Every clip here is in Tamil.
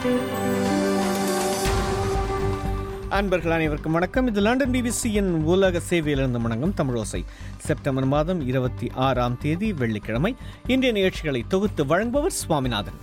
அன்பர்கள் அனைவருக்கும் வணக்கம் இது லண்டன் பிபிசியின் உலக சேவையிலிருந்து வணங்கும் தமிழோசை செப்டம்பர் மாதம் இருபத்தி ஆறாம் தேதி வெள்ளிக்கிழமை இன்றைய நிகழ்ச்சிகளை தொகுத்து வழங்குபவர் சுவாமிநாதன்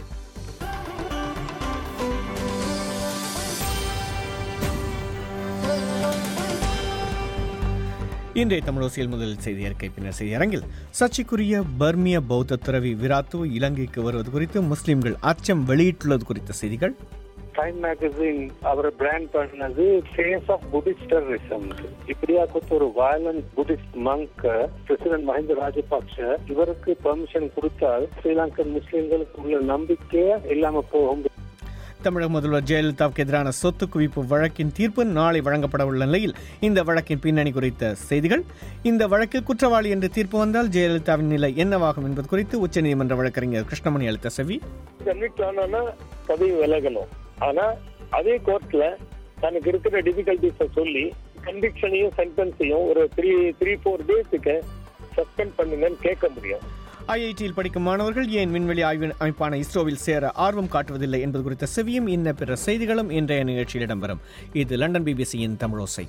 இன்றைய தமிழோசையில் முதலில் செய்தி அறிக்கை பின்னர் செய்தி அரங்கில் சர்ச்சைக்குரிய பர்மிய பௌத்த துறவி விராத்து இலங்கைக்கு வருவது குறித்து முஸ்லிம்கள் அச்சம் வெளியிட்டுள்ளது குறித்த செய்திகள் டைம் மேகசின் அவரை பிராண்ட் பண்ணது ஃபேஸ் ஆஃப் புத்திஸ்ட் டெரரிசம் இப்படியாப்பட்ட ஒரு violent Buddhist monk president Mahinda Rajapaksa இவருக்கு பெர்மிஷன் கொடுத்தால் ஸ்ரீலங்கன் முஸ்லிம்களுக்கு உள்ள நம்பிக்கையே இல்லாம போகும் தமிழக முதல்வர் ஜெயலலிதாவுக்கு எதிரான சொத்து குவிப்பு வழக்கின் தீர்ப்பு நாளை வழங்கப்பட உள்ள நிலையில் இந்த வழக்கின் பின்னணி குறித்த செய்திகள் இந்த வழக்கில் குற்றவாளி என்று தீர்ப்பு வந்தால் ஜெயலலிதாவின் நிலை என்னவாகும் என்பது குறித்து உச்சநீதிமன்ற வழக்கறிஞர் கிருஷ்ணமணி அளித்த செவி கமிட் ஆனா பதவி விலகணும் ஆனா அதே கோர்ட்ல தனக்கு இருக்கிற டிஃபிகல்டிஸ சொல்லி கன்விக்ஷனையும் சென்டென்ஸையும் ஒரு த்ரீ த்ரீ ஃபோர் டேஸுக்கு சஸ்பெண்ட் பண்ணுங்கன்னு கேட்க முடியும் ஐஐடியில் படிக்கும் மாணவர்கள் ஏன் விண்வெளி ஆய்வு அமைப்பான இஸ்ரோவில் சேர ஆர்வம் காட்டுவதில்லை என்பது குறித்த செவியும் இன்ன பிற செய்திகளும் இன்றைய நிகழ்ச்சியில் இடம்பெறும் இது லண்டன் பிபிசியின் தமிழோசை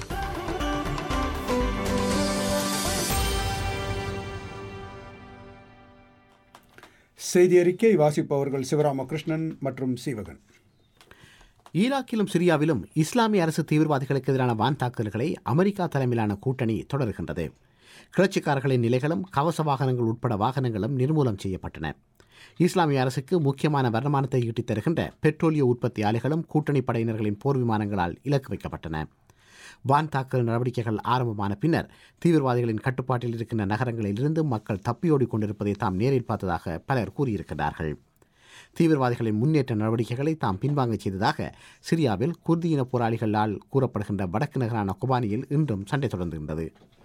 செய்தி அறிக்கை வாசிப்பவர்கள் சிவராமகிருஷ்ணன் மற்றும் சீவகன் ஈராக்கிலும் சிரியாவிலும் இஸ்லாமிய அரசு தீவிரவாதிகளுக்கு எதிரான வான் தாக்குதல்களை அமெரிக்கா தலைமையிலான கூட்டணி தொடர்கின்றது கிளர்ச்சிக்காரர்களின் நிலைகளும் கவச வாகனங்கள் உட்பட வாகனங்களும் நிர்மூலம் செய்யப்பட்டன இஸ்லாமிய அரசுக்கு முக்கியமான வருமானத்தை ஈட்டித் தருகின்ற பெட்ரோலிய உற்பத்தி ஆலைகளும் கூட்டணி படையினர்களின் போர் விமானங்களால் இலக்கு வைக்கப்பட்டன வான் தாக்குதல் நடவடிக்கைகள் ஆரம்பமான பின்னர் தீவிரவாதிகளின் கட்டுப்பாட்டில் இருக்கின்ற நகரங்களிலிருந்து மக்கள் தப்பியோடிக் கொண்டிருப்பதை தாம் நேரில் பார்த்ததாக பலர் கூறியிருக்கிறார்கள் தீவிரவாதிகளின் முன்னேற்ற நடவடிக்கைகளை தாம் பின்வாங்கச் செய்ததாக சிரியாவில் குர்தியின போராளிகளால் கூறப்படுகின்ற வடக்கு நகரான குபானியில் இன்றும் சண்டை தொடர்கின்றது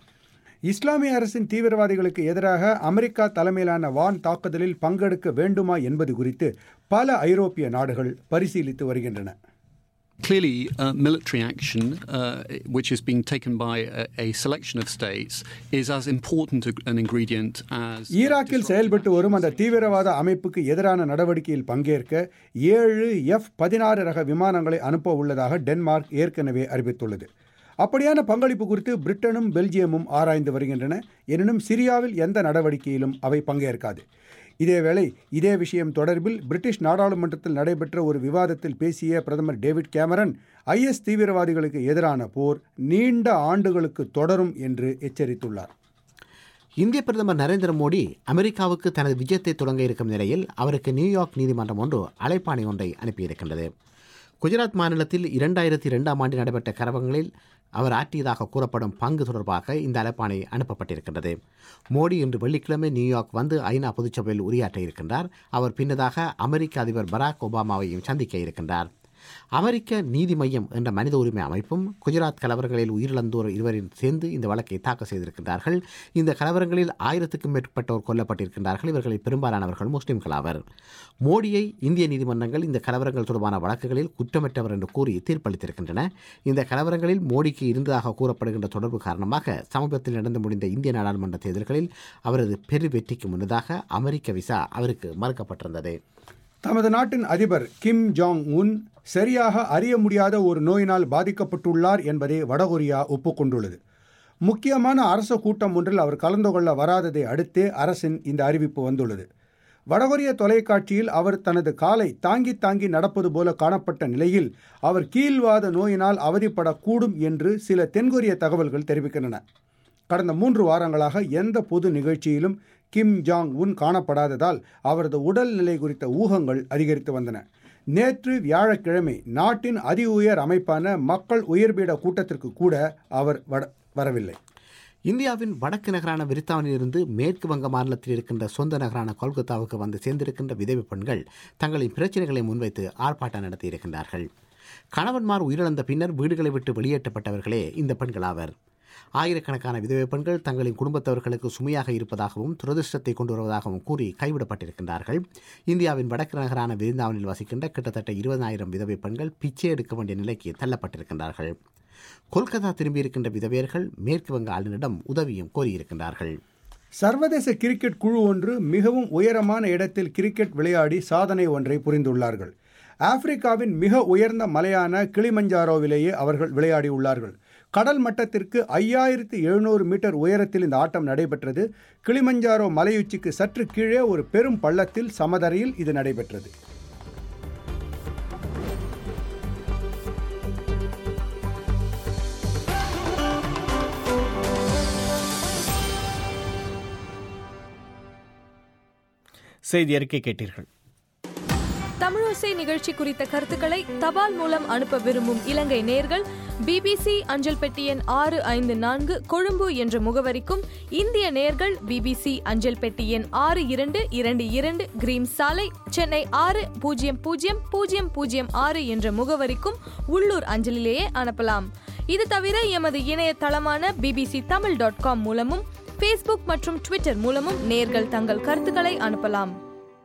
இஸ்லாமிய அரசின் தீவிரவாதிகளுக்கு எதிராக அமெரிக்கா தலைமையிலான வான் தாக்குதலில் பங்கெடுக்க வேண்டுமா என்பது குறித்து பல ஐரோப்பிய நாடுகள் பரிசீலித்து வருகின்றன Clearly, uh, military action, uh, which is being taken by a, a selection of states, is as important a- an ingredient as. ஈராக்கில் செயல்பட்டு வரும் அந்த தீவிரவாத அமைப்புக்கு எதிரான நடவடிக்கையில் பங்கேற்க ஏழு எஃப் பதினாறு ரக விமானங்களை அனுப்ப உள்ளதாக டென்மார்க் ஏற்கனவே அறிவித்துள்ளது அப்படியான பங்களிப்பு குறித்து பிரிட்டனும் பெல்ஜியமும் ஆராய்ந்து வருகின்றன எனினும் சிரியாவில் எந்த நடவடிக்கையிலும் அவை பங்கேற்காது இதேவேளை இதே விஷயம் தொடர்பில் பிரிட்டிஷ் நாடாளுமன்றத்தில் நடைபெற்ற ஒரு விவாதத்தில் பேசிய பிரதமர் டேவிட் கேமரன் ஐஎஸ் தீவிரவாதிகளுக்கு எதிரான போர் நீண்ட ஆண்டுகளுக்கு தொடரும் என்று எச்சரித்துள்ளார் இந்திய பிரதமர் நரேந்திர மோடி அமெரிக்காவுக்கு தனது விஜயத்தை தொடங்க இருக்கும் நிலையில் அவருக்கு நியூயார்க் நீதிமன்றம் ஒன்று அழைப்பாணை ஒன்றை அனுப்பியிருக்கின்றது குஜராத் மாநிலத்தில் இரண்டாயிரத்தி இரண்டாம் ஆண்டு நடைபெற்ற கலவரங்களில் அவர் ஆற்றியதாக கூறப்படும் பங்கு தொடர்பாக இந்த அழைப்பாணை அனுப்பப்பட்டிருக்கின்றது மோடி இன்று வெள்ளிக்கிழமை நியூயார்க் வந்து ஐநா பொதுச்சபையில் உரையாற்ற இருக்கின்றார் அவர் பின்னதாக அமெரிக்க அதிபர் பராக் ஒபாமாவையும் சந்திக்க இருக்கின்றார் அமெரிக்க நீதி மையம் என்ற மனித உரிமை அமைப்பும் குஜராத் கலவரங்களில் உயிரிழந்தோர் இருவரின் சேர்ந்து இந்த வழக்கை தாக்கல் செய்திருக்கின்றார்கள் இந்த கலவரங்களில் ஆயிரத்துக்கும் மேற்பட்டோர் கொல்லப்பட்டிருக்கின்றார்கள் இவர்களில் பெரும்பாலானவர்கள் முஸ்லிம்கள் ஆவர் மோடியை இந்திய நீதிமன்றங்கள் இந்த கலவரங்கள் தொடர்பான வழக்குகளில் குற்றமற்றவர் என்று கூறி தீர்ப்பளித்திருக்கின்றன இந்த கலவரங்களில் மோடிக்கு இருந்ததாக கூறப்படுகின்ற தொடர்பு காரணமாக சமீபத்தில் நடந்து முடிந்த இந்திய நாடாளுமன்ற தேர்தல்களில் அவரது பெரு வெற்றிக்கு முன்னதாக அமெரிக்க விசா அவருக்கு மறுக்கப்பட்டிருந்தது தமது நாட்டின் அதிபர் கிம் ஜாங் உன் சரியாக அறிய முடியாத ஒரு நோயினால் பாதிக்கப்பட்டுள்ளார் என்பதை வடகொரியா ஒப்புக்கொண்டுள்ளது முக்கியமான அரச கூட்டம் ஒன்றில் அவர் கலந்து கொள்ள வராததை அடுத்தே அரசின் இந்த அறிவிப்பு வந்துள்ளது வடகொரிய தொலைக்காட்சியில் அவர் தனது காலை தாங்கி தாங்கி நடப்பது போல காணப்பட்ட நிலையில் அவர் கீழ்வாத நோயினால் அவதிப்படக்கூடும் என்று சில தென்கொரிய தகவல்கள் தெரிவிக்கின்றன கடந்த மூன்று வாரங்களாக எந்த பொது நிகழ்ச்சியிலும் கிம் ஜாங் உன் காணப்படாததால் அவரது உடல்நிலை குறித்த ஊகங்கள் அதிகரித்து வந்தன நேற்று வியாழக்கிழமை நாட்டின் அதி உயர் அமைப்பான மக்கள் உயர்பீட கூட்டத்திற்கு கூட அவர் வட வரவில்லை இந்தியாவின் வடக்கு நகரான விருத்தாவனிலிருந்து மேற்கு வங்க மாநிலத்தில் இருக்கின்ற சொந்த நகரான கொல்கத்தாவுக்கு வந்து சேர்ந்திருக்கின்ற விதவை பெண்கள் தங்களின் பிரச்சனைகளை முன்வைத்து ஆர்ப்பாட்டம் நடத்தியிருக்கின்றார்கள் கணவன்மார் உயிரிழந்த பின்னர் வீடுகளை விட்டு வெளியேற்றப்பட்டவர்களே இந்த பெண்கள் ஆவர் ஆயிரக்கணக்கான விதவை பெண்கள் தங்களின் குடும்பத்தவர்களுக்கு சுமையாக இருப்பதாகவும் துரதிருஷ்டத்தை கொண்டு வருவதாகவும் கூறி கைவிடப்பட்டிருக்கின்றார்கள் இந்தியாவின் வடக்கு நகரான விருந்தாவனில் வசிக்கின்ற கிட்டத்தட்ட இருபதாயிரம் விதவை பெண்கள் பிச்சை எடுக்க வேண்டிய நிலைக்கு தள்ளப்பட்டிருக்கின்றார்கள் கொல்கத்தா திரும்பியிருக்கின்ற விதவையர்கள் மேற்கு வங்க ஆளுநரிடம் உதவியும் கோரியிருக்கின்றார்கள் சர்வதேச கிரிக்கெட் குழு ஒன்று மிகவும் உயரமான இடத்தில் கிரிக்கெட் விளையாடி சாதனை ஒன்றை புரிந்துள்ளார்கள் ஆப்பிரிக்காவின் மிக உயர்ந்த மலையான கிளிமஞ்சாரோவிலேயே அவர்கள் விளையாடியுள்ளார்கள் கடல் மட்டத்திற்கு ஐயாயிரத்து எழுநூறு மீட்டர் உயரத்தில் இந்த ஆட்டம் நடைபெற்றது கிளிமஞ்சாரோ மலையுச்சிக்கு சற்று கீழே ஒரு பெரும் பள்ளத்தில் சமதரையில் இது நடைபெற்றது செய்தி அறிக்கை கேட்டீர்கள் தமிழோசை நிகழ்ச்சி குறித்த கருத்துக்களை தபால் மூலம் அனுப்ப விரும்பும் இலங்கை நேர்கள் பிபிசி அஞ்சல் பெட்டி எண் ஆறு ஐந்து நான்கு கொழும்பு என்ற முகவரிக்கும் இந்திய நேர்கள் பிபிசி அஞ்சல் பெட்டி எண் ஆறு இரண்டு இரண்டு இரண்டு கிரீம் சாலை சென்னை ஆறு பூஜ்ஜியம் பூஜ்ஜியம் பூஜ்ஜியம் பூஜ்ஜியம் ஆறு என்ற முகவரிக்கும் உள்ளூர் அஞ்சலிலேயே அனுப்பலாம் இது தவிர எமது இணையதளமான பிபிசி தமிழ் டாட் காம் மூலமும் ஃபேஸ்புக் மற்றும் ட்விட்டர் மூலமும் நேர்கள் தங்கள் கருத்துக்களை அனுப்பலாம்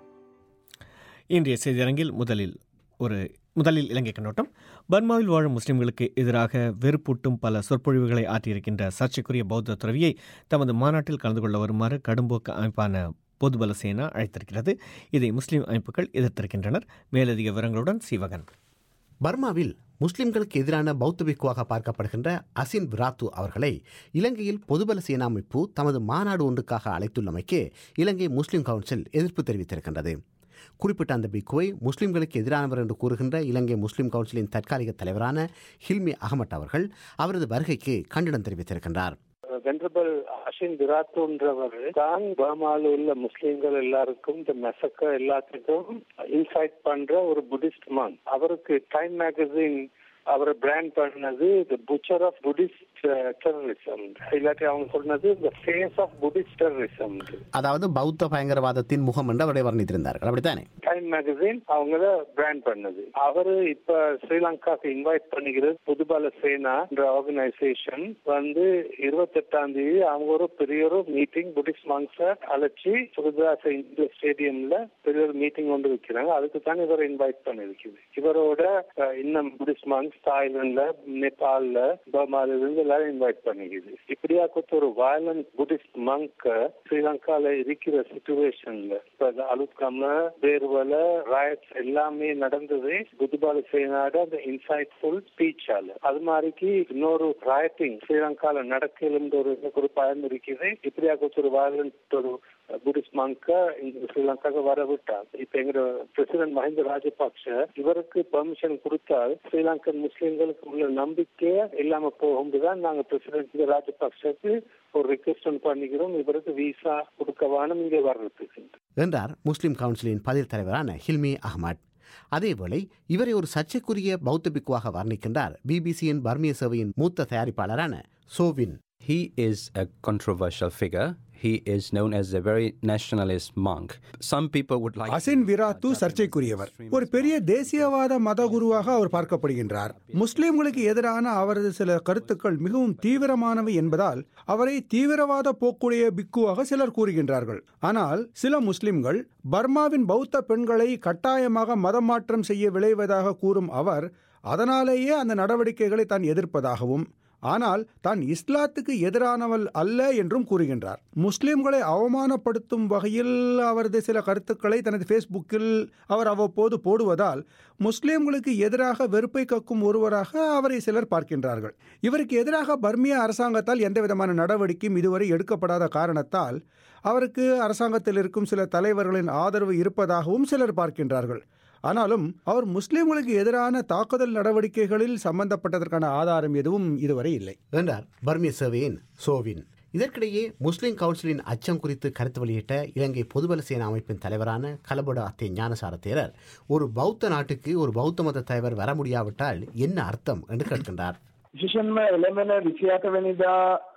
இன்றைய செய்தியரங்கில் முதலில் ஒரு முதலில் இலங்கை கண்ணோட்டம் பர்மாவில் வாழும் முஸ்லிம்களுக்கு எதிராக வெறுப்பூட்டும் பல சொற்பொழிவுகளை ஆற்றியிருக்கின்ற சர்ச்சைக்குரிய பௌத்த துறவியை தமது மாநாட்டில் கலந்து கொள்ள வருமாறு கடும்போக்கு அமைப்பான பொதுபல சேனா அழைத்திருக்கிறது இதை முஸ்லிம் அமைப்புகள் எதிர்த்திருக்கின்றனர் மேலதிக விவரங்களுடன் சீவகன் பர்மாவில் முஸ்லிம்களுக்கு எதிரான பௌத்த பிக்குவாக பார்க்கப்படுகின்ற அசின் விராத்து அவர்களை இலங்கையில் பொதுபல சேனா அமைப்பு தமது மாநாடு ஒன்றுக்காக அழைத்துள்ளமைக்கு இலங்கை முஸ்லிம் கவுன்சில் எதிர்ப்பு தெரிவித்திருக்கின்றது குறிப்பிட்ட அந்த பிக்குவை முஸ்லிம்களுக்கு எதிரானவர் என்று கூறுகின்ற இலங்கை முஸ்லிம் கவுன்சிலின் தற்காலிக தலைவரான ஹில்மி அகமட் அவர்கள் அவரது வருகைக்கு கண்டனம் தெரிவித்திருக்கின்றார் வென்ரபிள் அஷின் விராத்துன்றவர் தான் பர்மால உள்ள முஸ்லீம்கள் எல்லாருக்கும் இந்த மெசக்க எல்லாத்துக்கும் இன்சைட் பண்ற ஒரு புத்திஸ்ட் மான் அவருக்கு டைம் மேகசின் அவரை பிராண்ட் பண்ணது the butcher of Buddhist terrorism இல்லாட்டி அவங்க சொன்னது the face of Buddhist terrorism அதாவது பௌத்த பயங்கரவாதத்தின் முகம் என்று அவரை வர்ணித்திருந்தார்கள் அப்படித்தானே டைம் மேகசின் அவங்கள பிராண்ட் பண்ணது அவரு இப்ப ஸ்ரீலங்காக்கு இன்வைட் பண்ணிக்கிறது புதுபால சேனா என்ற ஆர்கனைசேஷன் வந்து இருபத்தெட்டாம் தேதி அவங்க ஒரு பெரிய ஒரு மீட்டிங் புத்திஸ்ட் மாங்ஸ அழைச்சி சுகதாச இந்திய ஸ்டேடியம்ல பெரிய ஒரு மீட்டிங் கொண்டு வைக்கிறாங்க அதுக்கு தான் இவரை இன்வைட் பண்ணிருக்குது இவரோட அஹ், இன்னும் புத்திஸ்ட் மாங்ஸ் தாய்லாந்துல நேபாள்ல பர்மால இருந்து எல்லாரும் இன்வைட் பண்ணிக்குது இப்படியா கொடுத்த ஒரு வயலண்ட் புத்திஸ்ட் மங்க் ஸ்ரீலங்கால இருக்கிற சுச்சுவேஷன்ல இப்ப அலுத்காம்ல பேர்வல ராயட்ஸ் எல்லாமே நடந்தது புதுபால சேனாட அந்த இன்சைட்ஃபுல் ஸ்பீச்சால அது மாதிரிக்கு இன்னொரு ராயட்டிங் ஸ்ரீலங்கால நடக்கலுன்ற ஒரு ஒரு பயம் இருக்குது இப்படியா கொடுத்த ஒரு வயலண்ட் ஒரு புத்திஸ்ட் மங்க இந்த ஸ்ரீலங்காக்கு வர விட்டார் இப்ப எங்க பிரசிடென்ட் மஹிந்த ராஜபக்ஷ இவருக்கு பெர்மிஷன் கொடுத்தால் ஸ்ரீலங்கன் முஸ்லிம்களுக்கு உள்ள நம்பிக்கையே இல்லாம போகும்போதுதான் நாங்க பிரசிடென்ட் ராஜபக்ஷக்கு ஒரு ரிக்வெஸ்ட் பண்ணிக்கிறோம் இவருக்கு விசா கொடுக்க வேணும் இங்க வர்றதுக்கு என்றார் முஸ்லிம் கவுன்சிலின் பதில் தலைவரான ஹில்மி அகமட் அதேவேளை இவரை ஒரு சர்ச்சைக்குரிய பௌத்த பிக்குவாக வர்ணிக்கின்றார் பிபிசியின் பர்மிய சேவையின் மூத்த தயாரிப்பாளரான சோவின் He is a controversial figure. He is known as a very nationalist monk. Some people would like. Asin விராத்து சர்ச்சைக்குரியவர் ஒரு பெரிய தேசியவாத மத குருவாக அவர் பார்க்கப்படுகின்றார் முஸ்லிம்களுக்கு எதிரான அவரது சில கருத்துக்கள் மிகவும் தீவிரமானவை என்பதால் அவரை தீவிரவாத போக்குடைய பிக்குவாக சிலர் கூறுகின்றார்கள் ஆனால் சில முஸ்லிம்கள் பர்மாவின் பௌத்த பெண்களை கட்டாயமாக மதமாற்றம் செய்ய விளைவதாக கூறும் அவர் அதனாலேயே அந்த நடவடிக்கைகளை தான் எதிர்ப்பதாகவும் ஆனால் தான் இஸ்லாத்துக்கு எதிரானவள் அல்ல என்றும் கூறுகின்றார் முஸ்லிம்களை அவமானப்படுத்தும் வகையில் அவரது சில கருத்துக்களை தனது ஃபேஸ்புக்கில் அவர் அவ்வப்போது போடுவதால் முஸ்லிம்களுக்கு எதிராக வெறுப்பை கக்கும் ஒருவராக அவரை சிலர் பார்க்கின்றார்கள் இவருக்கு எதிராக பர்மிய அரசாங்கத்தால் எந்தவிதமான நடவடிக்கையும் இதுவரை எடுக்கப்படாத காரணத்தால் அவருக்கு அரசாங்கத்தில் இருக்கும் சில தலைவர்களின் ஆதரவு இருப்பதாகவும் சிலர் பார்க்கின்றார்கள் ஆனாலும் அவர் முஸ்லிம்களுக்கு எதிரான தாக்குதல் நடவடிக்கைகளில் சம்பந்தப்பட்டதற்கான ஆதாரம் எதுவும் இதுவரை இல்லை என்றார் பர்மிய சேவையின் சோவின் இதற்கிடையே முஸ்லிம் கவுன்சிலின் அச்சம் குறித்து கருத்து வெளியிட்ட இலங்கை பொதுபல சேனா அமைப்பின் தலைவரான கலபட அத்தே ஞானசார தேரர் ஒரு பௌத்த நாட்டுக்கு ஒரு பௌத்த மத தலைவர் வர முடியாவிட்டால் என்ன அர்த்தம் என்று கேட்கின்றார் විශෂන්ම එළමෙන විසියාත වැනිදා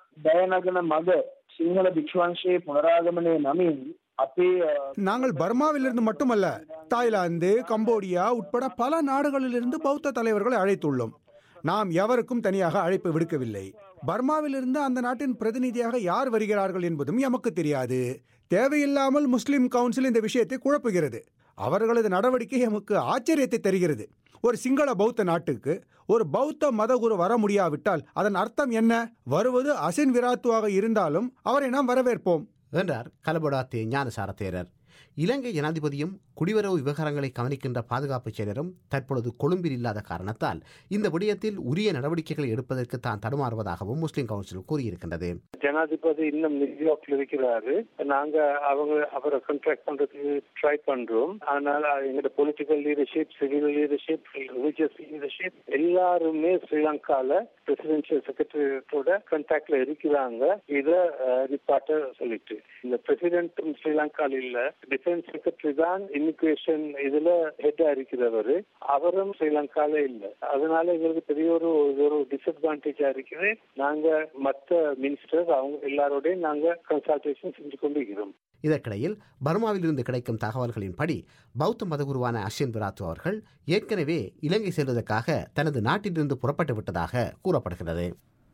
දයනගන මග සිංහල භික්ෂවංශයේ පුනරාගමනය නමින් අපේ අ, நாங்கள் பர்மாவிலிருந்து மட்டுமல்ல தாய்லாந்து கம்போடியா உட்பட பல நாடுகளிலிருந்து பௌத்த தலைவர்களை அழைத்துள்ளோம் நாம் எவருக்கும் தனியாக அழைப்பு விடுக்கவில்லை பர்மாவிலிருந்து அந்த நாட்டின் பிரதிநிதியாக யார் வருகிறார்கள் என்பதும் எமக்கு தெரியாது தேவையில்லாமல் முஸ்லிம் கவுன்சில் இந்த விஷயத்தை குழப்புகிறது அவர்களது நடவடிக்கை எமக்கு ஆச்சரியத்தை தருகிறது ஒரு சிங்கள பௌத்த நாட்டுக்கு ஒரு பௌத்த மதகுரு வர முடியாவிட்டால் அதன் அர்த்தம் என்ன வருவது அசின் விராத்துவாக இருந்தாலும் அவரை நாம் வரவேற்போம் என்றார் கலபடாத்தே ஞானசார தேரர் இலங்கை ஜனாதிபதியும் குடிவரவு விவகாரங்களை கவனிக்கின்ற பாதுகாப்பு செயலரும் தற்பொழுது கொழும்பில் இல்லாத காரணத்தால் இந்த விடயத்தில் உரிய நடவடிக்கைகளை எடுப்பதற்கு தான் தடுமாறுவதாகவும் முஸ்லிம் கவுன்சில் கூறியிருக்கின்றது ஜனாதிபதி இன்னும் நியூயார்க்ல இருக்கிறாரு நாங்க அவங்க அவரை கான்ட்ராக்ட் பண்றதுக்கு ட்ரை பண்றோம் ஆனால் எங்களோட political leadership civil leadership religious leadership எல்லாருமே ஸ்ரீலங்கால பிரசிடென்சியல் செக்ரட்டரியத்தோட கான்டாக்ட்ல இருக்கிறாங்க இத அஹ், நிப்பாட்ட சொல்லிட்டு இந்த பிரசிடென்ட்டும் ஸ்ரீலங்கால இல்ல டிஃபென்ஸ் செக்ரட்டரி தான் இமிகிரேஷன் இதுல ஹெட்டா இருக்கிறவர் அவரும் ஸ்ரீலங்கால இல்ல அதனால எங்களுக்கு பெரிய ஒரு ஒரு டிஸ்அட்வான்டேஜா இருக்குது நாங்க மத்த மினிஸ்டர்ஸ் அவங்க எல்லாரோடையும் நாங்க கன்சல்டேஷன் செஞ்சு கொண்டிருக்கிறோம் இதற்கிடையில் பர்மாவிலிருந்து கிடைக்கும் தகவல்களின்படி பௌத்த மதகுருவான அஸ்வின் விராத்து அவர்கள் ஏற்கனவே இலங்கை செல்வதற்காக தனது நாட்டிலிருந்து புறப்பட்டு விட்டதாக கூறப்படுகிறது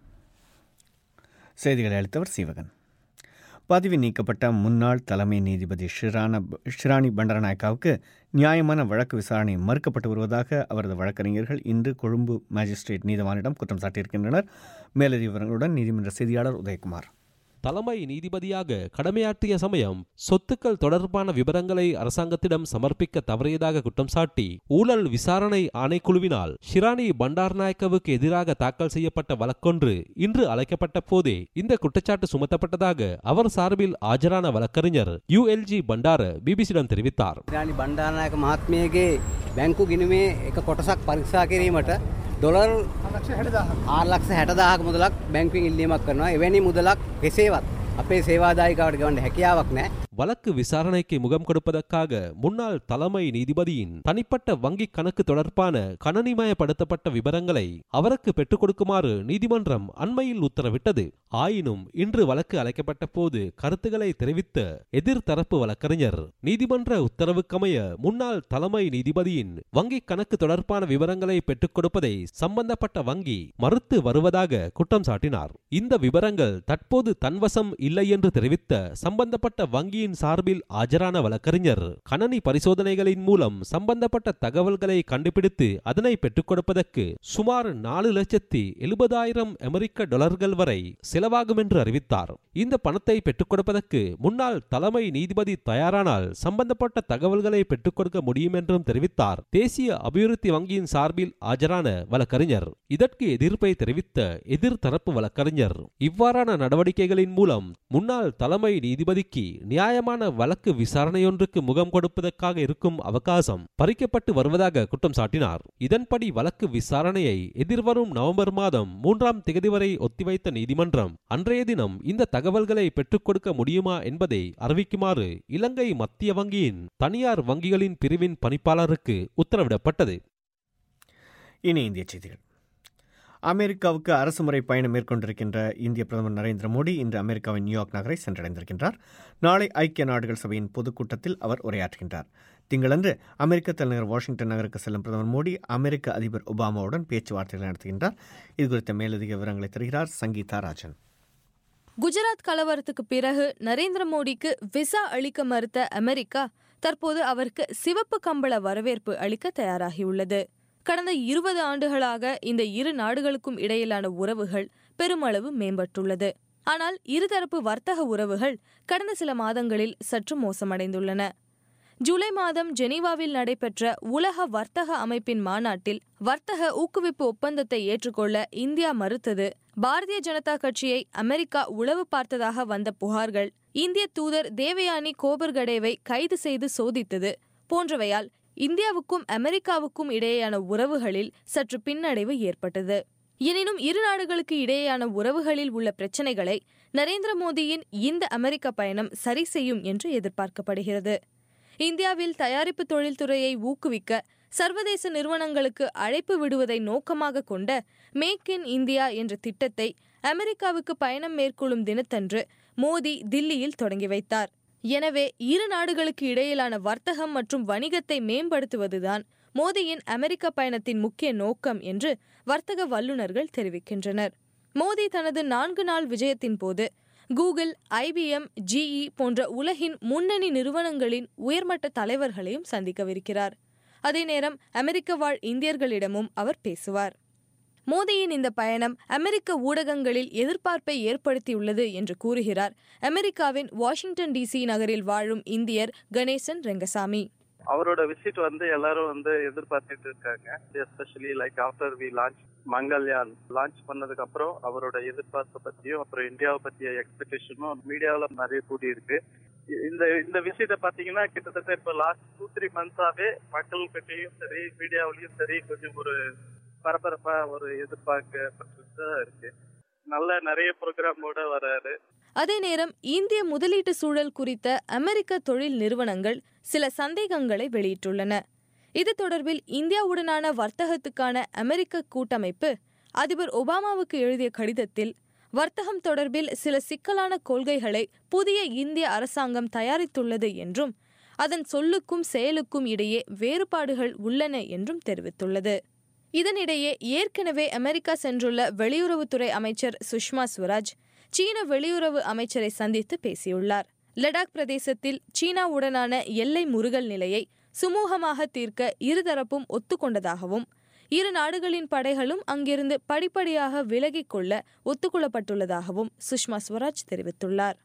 செய்திகளை அளித்தவர் சீவகன் பதவி நீக்கப்பட்ட முன்னாள் தலைமை நீதிபதி ஷிரான ஷிராணி பண்டரநாயக்காவுக்கு நியாயமான வழக்கு விசாரணை மறுக்கப்பட்டு வருவதாக அவரது வழக்கறிஞர்கள் இன்று கொழும்பு மேஜிஸ்ட்ரேட் நீதவானிடம் குற்றம் சாட்டியிருக்கின்றனர் மேலதிக விவரங்களுடன் நீதிமன்ற செய்தியாளர் உதயகுமார் தலைமை நீதிபதியாக கடமையாற்றிய சமயம் சொத்துக்கள் தொடர்பான விவரங்களை அரசாங்கத்திடம் சமர்ப்பிக்க தவறியதாக குற்றம் சாட்டி ஊழல் விசாரணை ஆணைக்குழுவினால் ஷிராணி பண்டார்நாயக்கவுக்கு எதிராக தாக்கல் செய்யப்பட்ட வழக்கொன்று இன்று அழைக்கப்பட்ட போதே இந்த குற்றச்சாட்டு சுமத்தப்பட்டதாக அவர் சார்பில் ஆஜரான வழக்கறிஞர் யுஎல்ஜி பண்டார பிபிசியிடம் தெரிவித்தார் ඉරානි බණ්ඩානායක මහත්මියගේ බැංකු ගිනුමේ එක කොටසක් පරීක්ෂා කිරීමට ඩොලර් ආලක්ෂ හැටදාහක මුදලක් බැංකුවෙන් ඉල්ලීමක් කරනවා එවැනි මුදලක් කෙසේවත් අපේ සේවාදායිකාවට ගවන්න හැකියාවක් නෑ வழக்கு விசாரணைக்கு முகம் கொடுப்பதற்காக முன்னாள் தலைமை நீதிபதியின் தனிப்பட்ட வங்கிக் கணக்கு தொடர்பான கணனிமயப்படுத்தப்பட்ட விவரங்களை அவருக்கு பெற்றுக் கொடுக்குமாறு நீதிமன்றம் அண்மையில் உத்தரவிட்டது ஆயினும் இன்று வழக்கு அழைக்கப்பட்ட போது கருத்துக்களை தெரிவித்த எதிர்த்தரப்பு வழக்கறிஞர் நீதிமன்ற உத்தரவுக்கமைய முன்னாள் தலைமை நீதிபதியின் வங்கிக் கணக்கு தொடர்பான விவரங்களை பெற்றுக் கொடுப்பதை சம்பந்தப்பட்ட வங்கி மறுத்து வருவதாக குற்றம் சாட்டினார் இந்த விவரங்கள் தற்போது தன்வசம் இல்லை என்று தெரிவித்த சம்பந்தப்பட்ட வங்கியின் சார்பில் ஆஜரான வழக்கறிஞர் கணனி பரிசோதனைகளின் மூலம் சம்பந்தப்பட்ட தகவல்களை கண்டுபிடித்து அதனை பெற்றுக் கொடுப்பதற்கு சுமார் நாலு லட்சத்தி எழுபதாயிரம் அமெரிக்க டாலர்கள் வரை செலவாகும் என்று அறிவித்தார் இந்த பணத்தை பெற்றுக் கொடுப்பதற்கு முன்னாள் தலைமை நீதிபதி தயாரானால் சம்பந்தப்பட்ட தகவல்களை பெற்றுக் கொடுக்க முடியும் என்றும் தெரிவித்தார் தேசிய அபிவிருத்தி வங்கியின் சார்பில் ஆஜரான வழக்கறிஞர் இதற்கு எதிர்ப்பை தெரிவித்த எதிர்த்தரப்பு வழக்கறிஞர் இவ்வாறான நடவடிக்கைகளின் மூலம் முன்னாள் தலைமை நீதிபதிக்கு நியாயமான வழக்கு விசாரணையொன்றுக்கு முகம் கொடுப்பதற்காக இருக்கும் அவகாசம் பறிக்கப்பட்டு வருவதாக குற்றம் சாட்டினார் இதன்படி வழக்கு விசாரணையை எதிர்வரும் நவம்பர் மாதம் மூன்றாம் தேதி வரை ஒத்திவைத்த நீதிமன்றம் அன்றைய தினம் இந்த தகவல்களை பெற்றுக் கொடுக்க முடியுமா என்பதை அறிவிக்குமாறு இலங்கை மத்திய வங்கியின் தனியார் வங்கிகளின் பிரிவின் பணிப்பாளருக்கு உத்தரவிடப்பட்டது இனி இந்திய செய்திகள் அமெரிக்காவுக்கு அரசுமுறை பயணம் மேற்கொண்டிருக்கின்ற இந்திய பிரதமர் நரேந்திர மோடி இன்று அமெரிக்காவின் நியூயார்க் நகரை சென்றடைந்திருக்கின்றார் நாளை ஐக்கிய நாடுகள் சபையின் பொதுக்கூட்டத்தில் அவர் உரையாற்றுகின்றார் திங்களன்று அமெரிக்க தலைநகர் வாஷிங்டன் நகருக்கு செல்லும் பிரதமர் மோடி அமெரிக்க அதிபர் ஒபாமாவுடன் பேச்சுவார்த்தைகள் நடத்துகின்றார் இது குறித்த மேலதிக விவரங்களை தருகிறார் சங்கீதா ராஜன் குஜராத் கலவரத்துக்கு பிறகு நரேந்திர மோடிக்கு விசா அளிக்க மறுத்த அமெரிக்கா தற்போது அவருக்கு சிவப்பு கம்பள வரவேற்பு அளிக்க தயாராகியுள்ளது கடந்த இருபது ஆண்டுகளாக இந்த இரு நாடுகளுக்கும் இடையிலான உறவுகள் பெருமளவு மேம்பட்டுள்ளது ஆனால் இருதரப்பு வர்த்தக உறவுகள் கடந்த சில மாதங்களில் சற்று மோசமடைந்துள்ளன ஜூலை மாதம் ஜெனீவாவில் நடைபெற்ற உலக வர்த்தக அமைப்பின் மாநாட்டில் வர்த்தக ஊக்குவிப்பு ஒப்பந்தத்தை ஏற்றுக்கொள்ள இந்தியா மறுத்தது பாரதிய ஜனதா கட்சியை அமெரிக்கா உளவு பார்த்ததாக வந்த புகார்கள் இந்திய தூதர் தேவயானி கோபர்கடேவை கைது செய்து சோதித்தது போன்றவையால் இந்தியாவுக்கும் அமெரிக்காவுக்கும் இடையேயான உறவுகளில் சற்று பின்னடைவு ஏற்பட்டது எனினும் இரு நாடுகளுக்கு இடையேயான உறவுகளில் உள்ள பிரச்சினைகளை நரேந்திர மோடியின் இந்த அமெரிக்க பயணம் சரி செய்யும் என்று எதிர்பார்க்கப்படுகிறது இந்தியாவில் தயாரிப்பு தொழில்துறையை ஊக்குவிக்க சர்வதேச நிறுவனங்களுக்கு அழைப்பு விடுவதை நோக்கமாக கொண்ட மேக் இன் இந்தியா என்ற திட்டத்தை அமெரிக்காவுக்கு பயணம் மேற்கொள்ளும் தினத்தன்று மோடி தில்லியில் தொடங்கி வைத்தார் எனவே இரு நாடுகளுக்கு இடையிலான வர்த்தகம் மற்றும் வணிகத்தை மேம்படுத்துவதுதான் மோடியின் அமெரிக்க பயணத்தின் முக்கிய நோக்கம் என்று வர்த்தக வல்லுநர்கள் தெரிவிக்கின்றனர் மோடி தனது நான்கு நாள் விஜயத்தின் போது கூகுள் ஐபிஎம் ஜிஇ போன்ற உலகின் முன்னணி நிறுவனங்களின் உயர்மட்ட தலைவர்களையும் சந்திக்கவிருக்கிறார் அதே நேரம் அமெரிக்க வாழ் இந்தியர்களிடமும் அவர் பேசுவார் மோடியின் இந்த பயணம் அமெரிக்க ஊடகங்களில் எதிர்பார்ப்பை ஏற்படுத்தியுள்ளது என்று கூறுகிறார் அமெரிக்காவின் வாஷிங்டன் டிசி நகரில் வாழும் இந்தியர் கணேசன் ரெங்கசாமி அவரோட விசிட் வந்து எல்லாரும் வந்து எதிர்பார்த்துட்டு இருக்காங்க especially like after we launch Mangalyaan launch பண்ணதுக்கு அப்புறம் அவரோட எதிர்பார்ப்பை பத்தியும் அப்புறம் இந்தியாவை பத்திய எக்ஸ்பெக்டேஷனும் மீடியாவில் நிறைய கூடி இருக்கு இந்த இந்த விஷயத்தை பாத்தீங்கன்னா கிட்டத்தட்ட இப்ப லாஸ்ட் டூ த்ரீ மந்த்ஸாவே மக்கள் கிட்டயும் சரி மீடியாவிலயும் சரி கொஞ்சம் ஒரு பரபரப்பா ஒரு எதிர்பார்க்கப்பட்டு இருக்கு நல்ல நிறைய ப்ரோக்ராமோட வராரு அதே நேரம் இந்திய முதலீட்டு சூழல் குறித்த அமெரிக்க தொழில் நிறுவனங்கள் சில சந்தேகங்களை வெளியிட்டுள்ளன இது தொடர்பில் இந்தியாவுடனான வர்த்தகத்துக்கான அமெரிக்க கூட்டமைப்பு அதிபர் ஒபாமாவுக்கு எழுதிய கடிதத்தில் வர்த்தகம் தொடர்பில் சில சிக்கலான கொள்கைகளை புதிய இந்திய அரசாங்கம் தயாரித்துள்ளது என்றும் அதன் சொல்லுக்கும் செயலுக்கும் இடையே வேறுபாடுகள் உள்ளன என்றும் தெரிவித்துள்ளது இதனிடையே ஏற்கனவே அமெரிக்கா சென்றுள்ள வெளியுறவுத்துறை அமைச்சர் சுஷ்மா ஸ்வராஜ் சீன வெளியுறவு அமைச்சரை சந்தித்து பேசியுள்ளார் லடாக் பிரதேசத்தில் சீனாவுடனான எல்லை முருகல் நிலையை சுமூகமாக தீர்க்க இருதரப்பும் ஒத்துக்கொண்டதாகவும் இரு நாடுகளின் படைகளும் அங்கிருந்து படிப்படியாக விலகிக் கொள்ள ஒத்துக்கொள்ளப்பட்டுள்ளதாகவும் சுஷ்மா ஸ்வராஜ் தெரிவித்துள்ளார்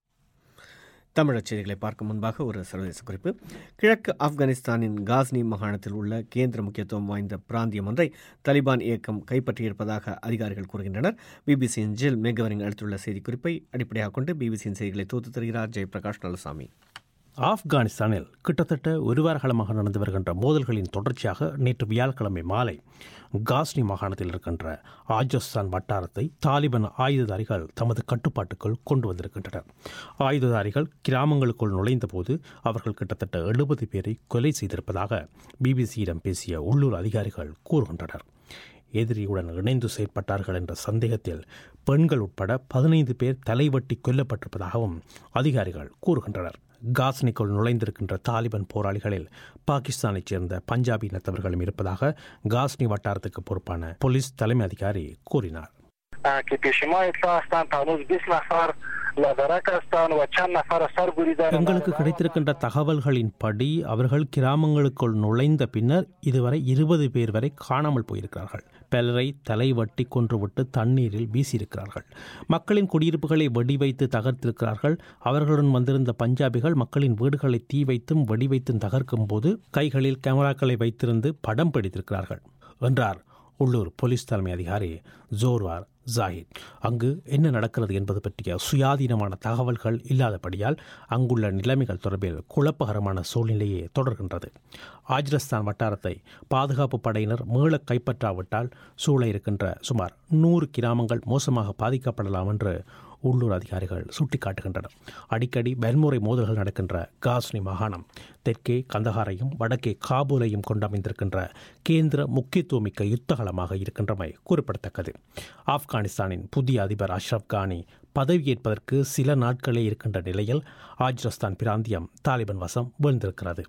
தமிழச் செய்திகளை பார்க்கும் முன்பாக ஒரு சர்வதேச குறிப்பு கிழக்கு ஆப்கானிஸ்தானின் காஸ்னி மாகாணத்தில் உள்ள கேந்திர முக்கியத்துவம் வாய்ந்த பிராந்தியம் ஒன்றை தலிபான் இயக்கம் கைப்பற்றியிருப்பதாக அதிகாரிகள் கூறுகின்றனர் பிபிசியின் ஜில் மேகவரிங் அளித்துள்ள செய்திக்குறிப்பை அடிப்படையாக கொண்டு பிபிசியின் செய்திகளை தூத்து தருகிறார் ஜெயபிரகாஷ் நலசாமி ஆப்கானிஸ்தானில் கிட்டத்தட்ட ஒரு வார காலமாக நடந்து வருகின்ற மோதல்களின் தொடர்ச்சியாக நேற்று வியாழக்கிழமை மாலை காஸ்னி மாகாணத்தில் இருக்கின்ற ராஜஸ்தான் வட்டாரத்தை தாலிபான் ஆயுததாரிகள் தமது கட்டுப்பாட்டுக்குள் கொண்டு வந்திருக்கின்றனர் ஆயுததாரிகள் கிராமங்களுக்குள் நுழைந்தபோது அவர்கள் கிட்டத்தட்ட எழுபது பேரை கொலை செய்திருப்பதாக பிபிசியிடம் பேசிய உள்ளூர் அதிகாரிகள் கூறுகின்றனர் எதிரியுடன் இணைந்து செயற்பட்டார்கள் என்ற சந்தேகத்தில் பெண்கள் உட்பட பதினைந்து பேர் தலைவட்டி கொல்லப்பட்டிருப்பதாகவும் அதிகாரிகள் கூறுகின்றனர் காஸ்னிக்குள் நுழைந்திருக்கின்ற தாலிபான் போராளிகளில் பாகிஸ்தானைச் சேர்ந்த பஞ்சாபி இனத்தவர்களும் இருப்பதாக காஸ்னி வட்டாரத்துக்கு பொறுப்பான போலீஸ் தலைமை அதிகாரி கூறினார் که پیش ما اطلاع هستند تا هنوز 20 نفر لادرک هستند و چند نفر سر بریده எங்களுக்கு கிடைத்திருக்கின்ற தகவல்களின்படி அவர்கள் கிராமங்களுக்குள் நுழைந்த பின்னர் இதுவரை இருபது பேர் வரை காணாமல் போயிருக்கிறார்கள் பலரை தலைவட்டி கொன்றுவிட்டு தண்ணீரில் வீசியிருக்கிறார்கள் மக்களின் குடியிருப்புகளை வெடி வைத்து தகர்த்திருக்கிறார்கள் அவர்களுடன் வந்திருந்த பஞ்சாபிகள் மக்களின் வீடுகளை தீ வைத்தும் வெடி வைத்தும் தகர்க்கும் போது கைகளில் கேமராக்களை வைத்திருந்து படம் பிடித்திருக்கிறார்கள் என்றார் உள்ளூர் போலீஸ் தலைமை அதிகாரி ஜோர்வார் ஜாஹித் அங்கு என்ன நடக்கிறது என்பது பற்றிய சுயாதீனமான தகவல்கள் இல்லாதபடியால் அங்குள்ள நிலைமைகள் தொடர்பில் குழப்பகரமான சூழ்நிலையே தொடர்கின்றது ஆஜ்ரஸ்தான் வட்டாரத்தை பாதுகாப்பு படையினர் மீள கைப்பற்றாவிட்டால் சூழ இருக்கின்ற சுமார் நூறு கிராமங்கள் மோசமாக பாதிக்கப்படலாம் என்று உள்ளூர் அதிகாரிகள் சுட்டிக்காட்டுகின்றனர் அடிக்கடி வன்முறை மோதல்கள் நடக்கின்ற காஸ்னி மாகாணம் தெற்கே கந்தகாரையும் வடக்கே காபூலையும் கொண்டமைந்திருக்கின்ற கேந்திர முக்கியத்துவமிக்க யுத்தகலமாக இருக்கின்றமை குறிப்பிடத்தக்கது ஆப்கானிஸ்தானின் புதிய அதிபர் அஷ்ரப் கானி பதவியேற்பதற்கு சில நாட்களே இருக்கின்ற நிலையில் ஆஜ்ரஸ்தான் பிராந்தியம் தாலிபான் வசம் வீழ்ந்திருக்கிறது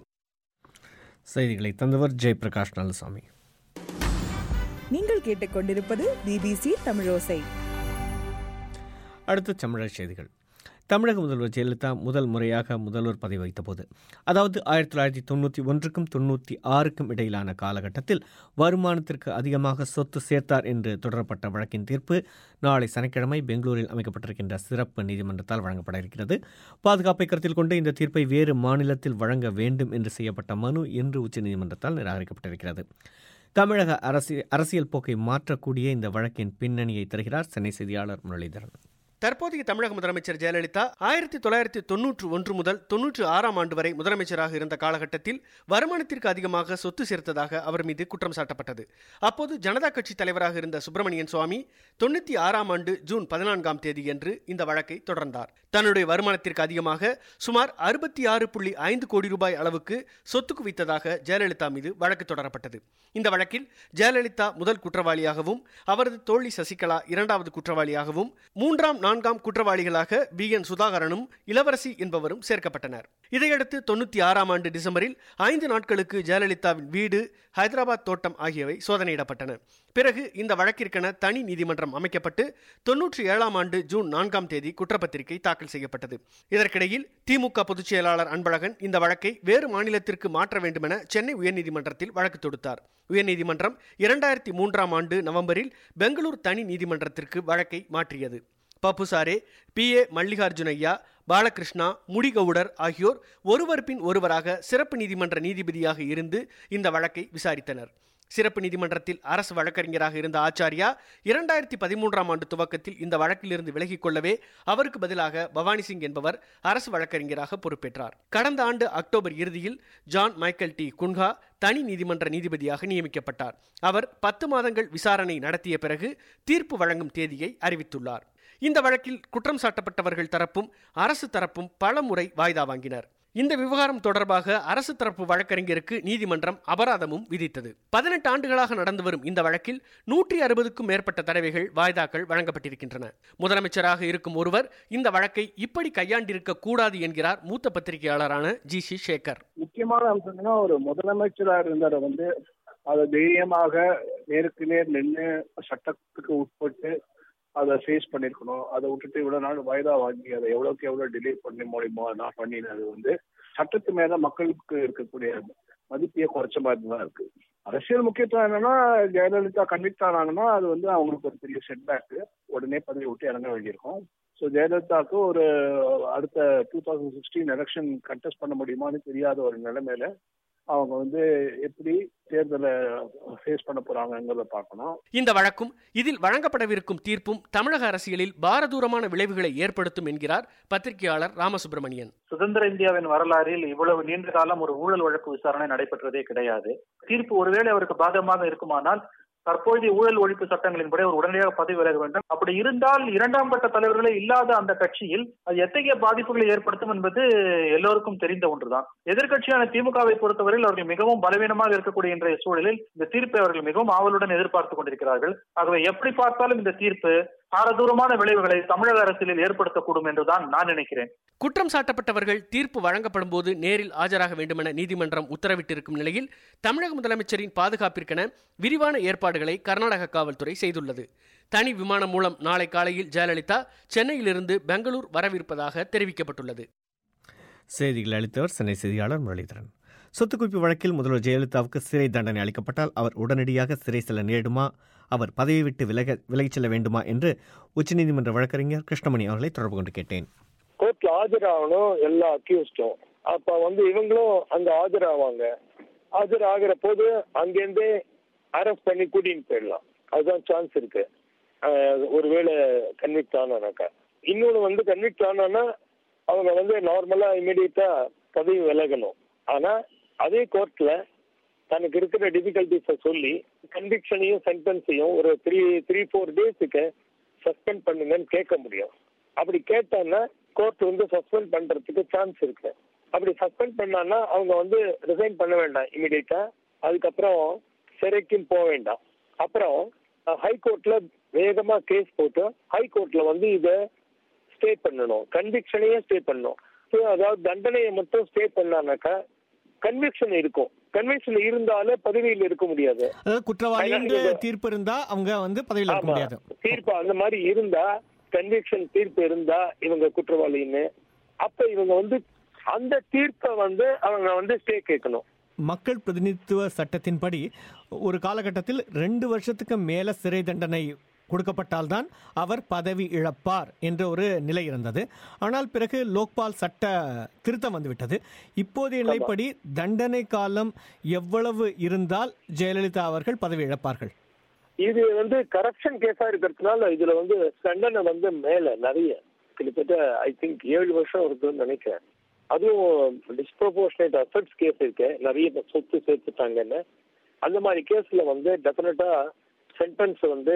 செய்திகளை தந்தவர் ஜெயபிரகாஷ் நலசாமி நீங்கள் கேட்டுக்கொண்டிருப்பது பிபிசி தமிழோசை அடுத்து தமிழர் செய்திகள் தமிழக முதல்வர் ஜெயலலிதா முதல் முறையாக முதல்வர் பதவி வகித்தபோது அதாவது ஆயிரத்தி தொள்ளாயிரத்தி தொண்ணூற்றி ஒன்றுக்கும் தொண்ணூற்றி ஆறுக்கும் இடையிலான காலகட்டத்தில் வருமானத்திற்கு அதிகமாக சொத்து சேர்த்தார் என்று தொடரப்பட்ட வழக்கின் தீர்ப்பு நாளை சனிக்கிழமை பெங்களூரில் அமைக்கப்பட்டிருக்கின்ற சிறப்பு நீதிமன்றத்தால் வழங்கப்பட இருக்கிறது பாதுகாப்பை கருத்தில் கொண்டு இந்த தீர்ப்பை வேறு மாநிலத்தில் வழங்க வேண்டும் என்று செய்யப்பட்ட மனு இன்று உச்சநீதிமன்றத்தால் நிராகரிக்கப்பட்டிருக்கிறது தமிழக அரசியல் அரசியல் போக்கை மாற்றக்கூடிய இந்த வழக்கின் பின்னணியை தருகிறார் சென்னை செய்தியாளர் முரளிதரன் தற்போதைய தமிழக முதலமைச்சர் ஜெயலலிதா ஆயிரத்தி தொள்ளாயிரத்தி தொன்னூற்று ஒன்று முதல் தொன்னூற்று ஆறாம் ஆண்டு வரை முதலமைச்சராக இருந்த காலகட்டத்தில் வருமானத்திற்கு அதிகமாக சொத்து சேர்த்ததாக அவர் மீது குற்றம் சாட்டப்பட்டது அப்போது ஜனதா கட்சி தலைவராக இருந்த சுப்பிரமணியன் சுவாமி தொண்ணூற்றி ஆறாம் ஆண்டு ஜூன் பதினான்காம் தேதியன்று இந்த வழக்கை தொடர்ந்தார் தன்னுடைய வருமானத்திற்கு அதிகமாக சுமார் அறுபத்தி ஆறு புள்ளி ஐந்து கோடி ரூபாய் அளவுக்கு சொத்து குவித்ததாக ஜெயலலிதா மீது வழக்கு தொடரப்பட்டது இந்த வழக்கில் ஜெயலலிதா முதல் குற்றவாளியாகவும் அவரது தோழி சசிகலா இரண்டாவது குற்றவாளியாகவும் மூன்றாம் நான்காம் குற்றவாளிகளாக பி என் சுதாகரனும் இளவரசி என்பவரும் சேர்க்கப்பட்டனர் இதையடுத்து தொண்ணூத்தி ஆறாம் ஆண்டு டிசம்பரில் ஐந்து நாட்களுக்கு ஜெயலலிதாவின் வீடு ஹைதராபாத் தோட்டம் ஆகியவை சோதனையிடப்பட்டன பிறகு இந்த வழக்கிற்கென தனி நீதிமன்றம் அமைக்கப்பட்டு தொன்னூற்றி ஏழாம் ஆண்டு ஜூன் நான்காம் தேதி குற்றப்பத்திரிகை தாக்கல் செய்யப்பட்டது இதற்கிடையில் திமுக பொதுச் செயலாளர் அன்பழகன் இந்த வழக்கை வேறு மாநிலத்திற்கு மாற்ற வேண்டுமென சென்னை உயர்நீதிமன்றத்தில் வழக்கு தொடுத்தார் உயர்நீதிமன்றம் இரண்டாயிரத்தி மூன்றாம் ஆண்டு நவம்பரில் பெங்களூர் தனி நீதிமன்றத்திற்கு வழக்கை மாற்றியது பப்புசாரே பி ஏ மல்லிகார்ஜுனையா பாலகிருஷ்ணா முடிகவுடர் ஆகியோர் ஒருவர் பின் ஒருவராக சிறப்பு நீதிமன்ற நீதிபதியாக இருந்து இந்த வழக்கை விசாரித்தனர் சிறப்பு நீதிமன்றத்தில் அரசு வழக்கறிஞராக இருந்த ஆச்சாரியா இரண்டாயிரத்தி பதிமூன்றாம் ஆண்டு துவக்கத்தில் இந்த வழக்கிலிருந்து விலகிக் கொள்ளவே அவருக்கு பதிலாக பவானி சிங் என்பவர் அரசு வழக்கறிஞராக பொறுப்பேற்றார் கடந்த ஆண்டு அக்டோபர் இறுதியில் ஜான் மைக்கேல் டி குன்ஹா தனி நீதிமன்ற நீதிபதியாக நியமிக்கப்பட்டார் அவர் பத்து மாதங்கள் விசாரணை நடத்திய பிறகு தீர்ப்பு வழங்கும் தேதியை அறிவித்துள்ளார் இந்த வழக்கில் குற்றம் சாட்டப்பட்டவர்கள் தரப்பும் அரசு தரப்பும் பல முறை வாய்தா வாங்கினர் இந்த விவகாரம் தொடர்பாக அரசு தரப்பு வழக்கறிஞருக்கு நீதிமன்றம் அபராதமும் விதித்தது பதினெட்டு ஆண்டுகளாக நடந்து வரும் இந்த வழக்கில் நூற்றி அறுபதுக்கும் மேற்பட்ட தடவைகள் வாய்தாக்கள் வழங்கப்பட்டிருக்கின்றன முதலமைச்சராக இருக்கும் ஒருவர் இந்த வழக்கை இப்படி கையாண்டிருக்க கூடாது என்கிறார் மூத்த பத்திரிகையாளரான ஜி சி சேகர் முக்கியமான அம்சம்னா ஒரு முதலமைச்சரா இருந்தவரை வந்து அதை தைரியமாக நேருக்கு நேர் நின்று சட்டத்துக்கு உட்பட்டு அதை ஃபேஸ் பண்ணிருக்கணும் அதை விட்டுட்டு இவ்வளவு நாள் வயதா வாங்கி அதை எவ்வளவுக்கு எவ்வளவு டிலே பண்ணி மூலியமோ நான் பண்ணினது வந்து சட்டத்து மேல மக்களுக்கு இருக்கக்கூடிய மதிப்பையே குறைச்ச மாதிரி தான் இருக்கு அரசியல் முக்கியத்துவம் என்னன்னா ஜெயலலிதா கன்விக்ட் ஆனாங்கன்னா அது வந்து அவங்களுக்கு ஒரு பெரிய செட்பேக் உடனே பதவி விட்டு இறங்க வேண்டியிருக்கும் ஸோ ஜெயலலிதாவுக்கு ஒரு அடுத்த two thousand sixteen election contest பண்ண முடியுமான்னு தெரியாத ஒரு நிலைமையில அவங்க வந்து எப்படி தேர்தலை ஃபேஸ் பண்ண போறாங்கிறத பார்க்கணும் இந்த வழக்கும் இதில் வழங்கப்படவிருக்கும் தீர்ப்பும் தமிழக அரசியலில் பாரதூரமான விளைவுகளை ஏற்படுத்தும் என்கிறார் பத்திரிகையாளர் ராமசுப்பிரமணியன் சுதந்திர இந்தியாவின் வரலாறில் இவ்வளவு நீண்ட காலம் ஒரு ஊழல் வழக்கு விசாரணை நடைபெற்றதே கிடையாது தீர்ப்பு ஒருவேளை அவருக்கு பாதகமாக இருக்குமானால் தற்போதைய ஊழல் ஒழிப்பு சட்டங்களின்படி அவர் உடனடியாக பதவி விலக வேண்டும் அப்படி இருந்தால் இரண்டாம் கட்ட தலைவர்களே இல்லாத அந்த கட்சியில் அது எத்தகைய பாதிப்புகளை ஏற்படுத்தும் என்பது எல்லோருக்கும் தெரிந்த ஒன்றுதான் எதிர்க்கட்சியான திமுகவை பொறுத்தவரையில் அவர்கள் மிகவும் பலவீனமாக இருக்கக்கூடிய இன்றைய சூழலில் இந்த தீர்ப்பை அவர்கள் மிகவும் ஆவலுடன் எதிர்பார்த்துக் கொண்டிருக்கிறார்கள் ஆகவே எப்படி பார்த்தாலும் இந்த தீர்ப்பு பாரதூரமான விளைவுகளை தமிழக அரசியலில் ஏற்படுத்தக்கூடும் என்றுதான் நான் நினைக்கிறேன் குற்றம் சாட்டப்பட்டவர்கள் தீர்ப்பு வழங்கப்படும் போது நேரில் ஆஜராக வேண்டுமென நீதிமன்றம் உத்தரவிட்டிருக்கும் நிலையில் தமிழக முதலமைச்சரின் பாதுகாப்பிற்கென விரிவான ஏற்பாடுகளை கர்நாடக காவல்துறை செய்துள்ளது தனி விமானம் மூலம் நாளை காலையில் ஜெயலலிதா சென்னையிலிருந்து பெங்களூர் வரவிருப்பதாக தெரிவிக்கப்பட்டுள்ளது செய்திகள் அளித்தவர் சென்னை செய்தியாளர் முரளிதரன் சொத்து குவிப்பு வழக்கில் முதல்வர் ஜெயலலிதாவுக்கு சிறை தண்டனை அளிக்கப்பட்டால் அவர் உடனடியாக சிறை செல்ல நேருமா அவர் பதவி விட்டு விலக விலகிச் செல்ல வேண்டுமா என்று உச்சநீதிமன்ற வழக்கறிஞர் கிருஷ்ணமணி அவர்களை தொடர்பு கொண்டு கேட்டேன் கோர்ட்ல ஆஜராகணும் எல்லா அக்யூஸ்டும் அப்ப வந்து இவங்களும் அங்க ஆஜராவாங்க ஆஜர் ஆகிற போது அங்கேருந்தே அரெஸ்ட் பண்ணி கூட்டின்னு போயிடலாம் அதுதான் சான்ஸ் இருக்கு அஹ் ஒருவேளை கன்விக்ட் ஆனானாக்கா இன்னொன்று வந்து கன்விக்ட் ஆனானா அவங்க வந்து நார்மலா இமீடியட்டா பதவி விலகணும் ஆனா அதே கோர்ட்ல தனக்கு இருக்கிற டிஃபிகல்டிஸை சொல்லி கன்விக்ஷனையும் சென்டென்ஸையும் ஒரு த்ரீ த்ரீ ஃபோர் டேஸுக்கு சஸ்பெண்ட் பண்ணுங்கன்னு கேட்க முடியும் அப்படி கேட்டான்னா கோர்ட் வந்து சஸ்பெண்ட் பண்றதுக்கு சான்ஸ் இருக்கு அப்படி சஸ்பெண்ட் பண்ணான்னா அவங்க வந்து ரிசைன் பண்ண வேண்டாம் இமீடியட்டா அதுக்கப்புறம் சிறைக்கும் போக வேண்டாம் அப்புறம் ஹைகோர்ட்ல வேகமா கேஸ் போட்டு ஹைகோர்ட்ல வந்து இதை ஸ்டே பண்ணணும் கன்விக்ஷனையே ஸ்டே பண்ணணும் ஸோ அதாவது தண்டனையை மட்டும் ஸ்டே பண்ணானாக்கா கன்விக்ஷன் இருக்கும் கன்விக்ஷன் இருந்தாலே பதவியில் இருக்க முடியாது அதாவது குற்றவாளி என்று தீர்ப்பு இருந்தா அவங்க வந்து பதவியில் இருக்க ஆமா. முடியாது தீர்ப்பு அந்த மாதிரி இருந்தா கன்விக்ஷன் தீர்ப்பு இருந்தா இவங்க குற்றவாளின்னு அப்ப இவங்க வந்து அந்த தீர்ப்பை வந்து அவங்க வந்து ஸ்டே கேட்கணும் மக்கள் பிரதிநிதித்துவ சட்டத்தின்படி ஒரு காலகட்டத்தில் ரெண்டு வருஷத்துக்கு மேல சிறை தண்டனை கொடுக்கப்பட்டால்தான் அவர் பதவி இழப்பார் என்ற ஒரு நிலை இருந்தது ஆனால் பிறகு லோக்பால் சட்ட திருத்தம் வந்துவிட்டது இப்போதைய நிலைப்படி தண்டனை காலம் எவ்வளவு இருந்தால் ஜெயலலிதா அவர்கள் பதவி இழப்பார்கள் இது வந்து கரப்ஷன் கேஸா இருக்கிறதுனால இதுல வந்து தண்டனை வந்து மேல நிறைய கிட்டத்தட்ட ஐ திங்க் ஏழு வருஷம் இருக்குன்னு நினைக்கிறேன் அதுவும் டிஸ்ப்ரொபோர்ஷனேட் அசட்ஸ் கேஸ் இருக்கு நிறைய சொத்து சேர்த்துட்டாங்கன்னு அந்த மாதிரி கேஸ்ல வந்து டெஃபினட்டா சென்டென்ஸ் வந்து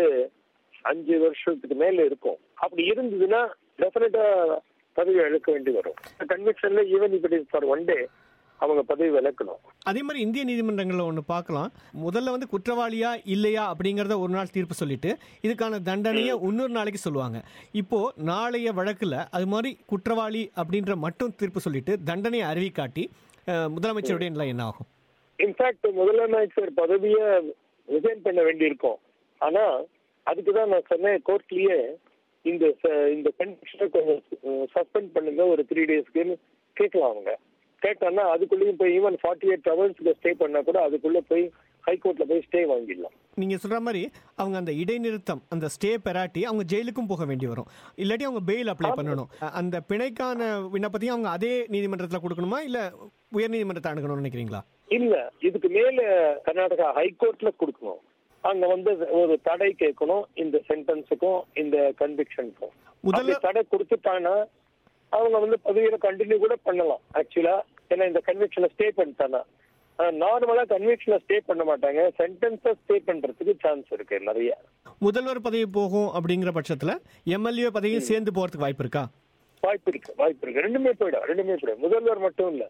அஞ்சு வருஷத்துக்கு மேல இருக்கும் அப்படி இருந்ததுன்னா டெஃபினட்டா பதவி இழக்க வேண்டி வரும் கன்விக்ஷன்ல ஈவன் இப்படி ஃபார் ஒன் டே அவங்க பதவி விலக்கணும் அதே மாதிரி இந்திய நீதிமன்றங்களில் ஒன்று பார்க்கலாம் முதல்ல வந்து குற்றவாளியா இல்லையா அப்படிங்கிறத ஒரு நாள் தீர்ப்பு சொல்லிட்டு இதுக்கான தண்டனையை இன்னொரு நாளைக்கு சொல்லுவாங்க இப்போ நாளைய வழக்கில் அது மாதிரி குற்றவாளி அப்படின்ற மட்டும் தீர்ப்பு சொல்லிட்டு தண்டனையை அறிவிக்காட்டி அஹ், முதலமைச்சருடைய நிலை என்ன ஆகும் இன்ஃபேக்ட் முதலமைச்சர் பதவியை ரிசைன் பண்ண வேண்டியிருக்கும் ஆனா அதுக்கு தான் நான் சொன்னேன் கோர்ட்லயே இந்த ச- இந்த கண்டிஷனை கொஞ்சம் சஸ்பெண்ட் பண்ணுங்க ஒரு த்ரீ டேஸ்க்குன்னு கேட்கலாம் அவங்க கேட்டான்னா அதுக்குள்ளேயும் போய் ஈவன் ஃபார்ட்டி எயிட் ஹவர்ஸ்க்கு ஸ்டே பண்ணா கூட அதுக்குள்ள போய் ஹைகோர்ட்ல போய் ஸ்டே வாங்கிடலாம் நீங்கள் சொல்கிற மாதிரி அவங்க அந்த இடைநிறுத்தம் அந்த ஸ்டே பெராட்டி அவங்க ஜெயிலுக்கும் போக வேண்டி வரும் இல்லாட்டி அவங்க பெயில் அப்ளை பண்ணணும் அ- அந்த பிணைக்கான விண்ணப்பத்தையும் அவங்க அதே நீதிமன்றத்தில் கொடுக்கணுமா இல்லை உயர் நீதிமன்றத்தை அணுகணும்னு நினைக்கிறீங்களா இல்ல இதுக்கு மேல கர்நாடகா ஹைகோர்ட்ல கொடுக்கணும் அங்க வந்து ஒரு தடை கேட்கணும் இந்த சென்டென்ஸுக்கும் இந்த கன்விக்ஷனுக்கும் முதல்ல தடை கொடுத்துட்டாங்கன்னா அவங்க வந்து பதவியில கண்டினியூ கூட பண்ணலாம் ஆக்சுவலா ஏன்னா இந்த கன்விக்ஷனை ஸ்டே பண்ணிட்டானா நார்மலா கன்விக்ஷனை ஸ்டே பண்ண மாட்டாங்க சென்டென்ஸை ஸ்டே பண்றதுக்கு சான்ஸ் இருக்கு நிறைய முதல்வர் பதவி போகும் அப்படிங்கிற பட்சத்தில் எம்எல்ஏ பதவியும் சேர்ந்து போகிறதுக்கு வாய்ப்பு இருக்கா வாய்ப்பு இருக்கு வாய்ப்பு இருக்கு ரெண்டுமே போயிடும் ரெண்டுமே போயிடும் முதல்வர் மட்டும் இல்ல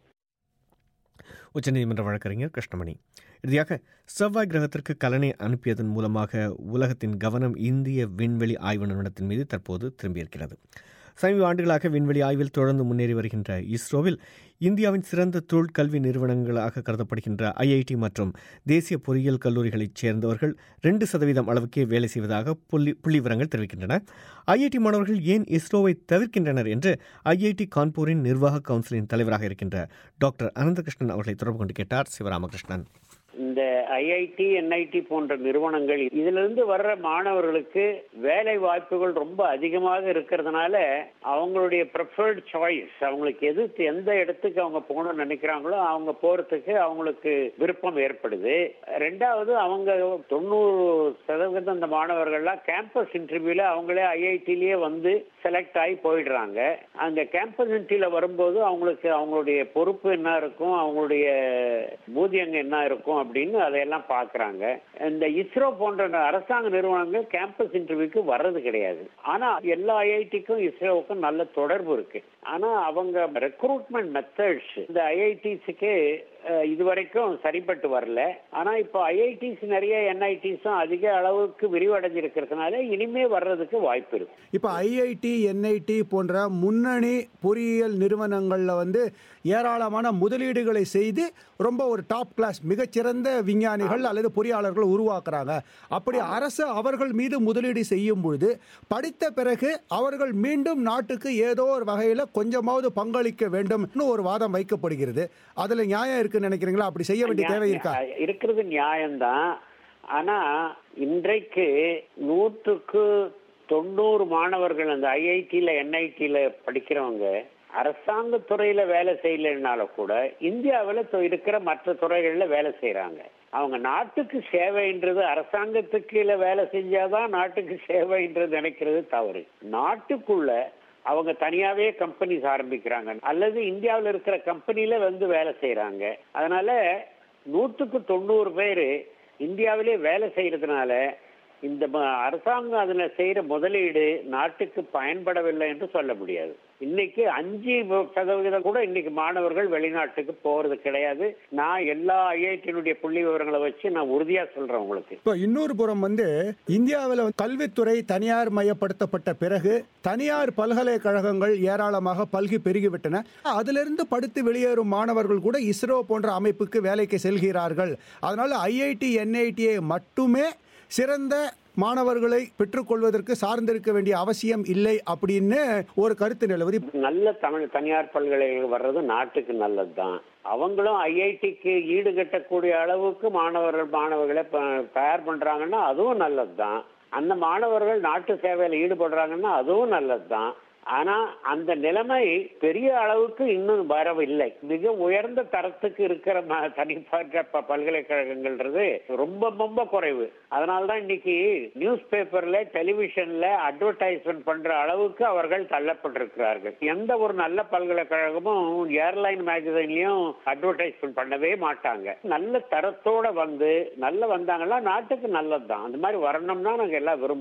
உச்சநீதிமன்ற வழக்கறிஞர் கிருஷ்ணமணி இறுதியாக செவ்வாய் கிரகத்திற்கு கலனை அனுப்பியதன் மூலமாக உலகத்தின் கவனம் இந்திய விண்வெளி ஆய்வு நிறுவனத்தின் மீது தற்போது திரும்பியிருக்கிறது சமீப ஆண்டுகளாக விண்வெளி ஆய்வில் தொடர்ந்து முன்னேறி வருகின்ற இஸ்ரோவில் இந்தியாவின் சிறந்த தொழிற்கல்வி நிறுவனங்களாக கருதப்படுகின்ற ஐஐடி மற்றும் தேசிய பொறியியல் கல்லூரிகளைச் சேர்ந்தவர்கள் ரெண்டு சதவீதம் அளவுக்கே வேலை செய்வதாக புள்ளி புள்ளி விவரங்கள் தெரிவிக்கின்றன ஐஐடி மாணவர்கள் ஏன் இஸ்ரோவை தவிர்க்கின்றனர் என்று ஐஐடி கான்பூரின் நிர்வாக கவுன்சிலின் தலைவராக இருக்கின்ற டாக்டர் அனந்தகிருஷ்ணன் அவர்களை தொடர்பு கொண்டு கேட்டார் சிவராமகிருஷ்ணன் இந்த ஐஐடி என்ஐடி போன்ற நிறுவனங்கள் இதிலிருந்து வர்ற மாணவர்களுக்கு வேலை வாய்ப்புகள் ரொம்ப அதிகமாக இருக்கிறதுனால அவங்களுடைய ப்ரிஃபர்ட் சாய்ஸ் அவங்களுக்கு எது எந்த இடத்துக்கு அவங்க போகணும்னு நினைக்கிறாங்களோ அவங்க போறதுக்கு அவங்களுக்கு விருப்பம் ஏற்படுது ரெண்டாவது அவங்க தொண்ணூறு சதவீதம் அந்த மாணவர்கள்லாம் கேம்பஸ் இன்டர்வியூல அவங்களே ஐஐடிலேயே வந்து செலக்ட் ஆகி போயிடுறாங்க அந்த கேம்பஸ் இன்டர்வியூல வரும்போது அவங்களுக்கு அவங்களுடைய பொறுப்பு என்ன இருக்கும் அவங்களுடைய ஊதியங்க என்ன இருக்கும் அப்படின்னு அதையெல்லாம் பார்க்கறாங்க இந்த இஸ்ரோ போன்ற அரசாங்க நிறுவனங்கள் கேம்பஸ் இன்டர்வியூக்கு வர்றது கிடையாது ஆனா எல்லா ஐஐடிக்கும் இஸ்ரோவுக்கும் நல்ல தொடர்பு இருக்கு ஆனா அவங்க ரெக்ரூட்மெண்ட் மெத்தட்ஸ் இந்த ஐஐடிஸுக்கு இதுவரைக்கும் சரிப்பட்டு வரல ஆனா இப்போ ஐஐடிஸ் நிறைய என்ஐடிஸும் அதிக அளவுக்கு விரிவடைஞ்சிருக்கிறதுனால இனிமே வர்றதுக்கு வாய்ப்பு இருக்கு இப்போ ஐஐடி என்ஐடி போன்ற முன்னணி பொறியியல் நிறுவனங்களில் வந்து ஏராளமான முதலீடுகளை செய்து ரொம்ப ஒரு டாப் கிளாஸ் மிகச்சிறந்த விஞ்ஞானிகள் அல்லது பொறியாளர்கள் உருவாக்குறாங்க அப்படி அரசு அவர்கள் மீது முதலீடு செய்யும் பொழுது படித்த பிறகு அவர்கள் மீண்டும் நாட்டுக்கு ஏதோ ஒரு வகையில் கொஞ்சமாவது பங்களிக்க வேண்டும்னு ஒரு வாதம் வைக்கப்படுகிறது அதில் நியாயம் இருக்குன்னு நினைக்கிறீங்களா அப்படி செய்ய வேண்டிய தேவை இருக்கா நியா- இருக்கிறது நியாயம்தான் ஆனா இன்றைக்கு நூற்றுக்கு தொண்ணூறு மாணவர்கள் அந்த ஐஐடில என்ஐடில படிக்கிறவங்க அரசாங்க துறையில வேலை செய்யலைனாலும் கூட இந்தியாவில் இருக்கிற மற்ற துறைகளில் வேலை செய்யறாங்க அவங்க நாட்டுக்கு சேவைன்றது அரசாங்கத்துக்கு கீழே வேலை செஞ்சாதான் நாட்டுக்கு சேவைன்றது நினைக்கிறது தவறு நாட்டுக்குள்ள அவங்க தனியாவே கம்பெனிஸ் ஆரம்பிக்கிறாங்க அல்லது இந்தியாவில் இருக்கிற கம்பெனில வந்து வேலை செய்யறாங்க அதனால நூற்றுக்கு தொண்ணூறு பேர் இந்தியாவிலே வேலை செய்யறதுனால இந்த ம- அரசாங்கம் அதுல செய்யற முதலீடு நாட்டுக்கு பயன்படவில்லை என்று சொல்ல முடியாது இன்னைக்கு அஞ்சு சதவீதம் கூட இன்னைக்கு மாணவர்கள் வெளிநாட்டுக்கு போறது கிடையாது நான் எல்லா ஐஐடியினுடைய புள்ளி விவரங்களை வச்சு நான் உறுதியா சொல்றேன் உங்களுக்கு இப்போ இன்னொரு புறம் வந்து இந்தியாவில் கல்வித்துறை தனியார் மயப்படுத்தப்பட்ட பிறகு தனியார் பல்கலைக்கழகங்கள் ஏராளமாக பல்கி பெருகிவிட்டன அதிலிருந்து படித்து வெளியேறும் மாணவர்கள் கூட இஸ்ரோ போன்ற அமைப்புக்கு வேலைக்கு செல்கிறார்கள் அதனால ஐஐடி என்ஐடியை மட்டுமே சிறந்த மாணவர்களை பெற்றுக்கொள்வதற்கு சார்ந்திருக்க வேண்டிய அவசியம் இல்லை அப்படின்னு ஒரு கருத்து நிலவுது நல்ல தமிழ் தனியார் பல்கலைக்கழகம் வர்றது நாட்டுக்கு நல்லதுதான் அவங்களும் ஐஐடிக்கு ஈடு கட்டக்கூடிய அளவுக்கு மாணவர்கள் மாணவர்களை ப- தயார் பண்றாங்கன்னா அதுவும் நல்லதுதான் அந்த மாணவர்கள் நாட்டு சேவையில் ஈடுபடுறாங்கன்னா அதுவும் நல்லதுதான் ஆனா அந்த நிலைமை பெரிய அளவுக்கு இன்னும் வரவில்லை மிக உயர்ந்த தரத்துக்கு இருக்கிற ம- தனிப்பட்ட ப- பல்கலைக்கழகங்கள்ன்றது ரொம்ப ரொம்ப குறைவு அதனாலதான் இன்னைக்கு நியூஸ் பேப்பர்ல டெலிவிஷன்ல அட்வர்டைஸ்மெண்ட் பண்ற அளவுக்கு அவர்கள் தள்ளப்பட்டிருக்கிறார்கள் எந்த ஒரு நல்ல பல்கலைக்கழகமும் ஏர்லைன் மேகசைன்லயும் அட்வர்டைஸ்மெண்ட் பண்ணவே மாட்டாங்க நல்ல தரத்தோட வந்து நல்ல வந்தாங்கன்னா நாட்டுக்கு நல்லதுதான் அந்த மாதிரி வரணும்னா நாங்க எல்லாம் விரும்புறோம்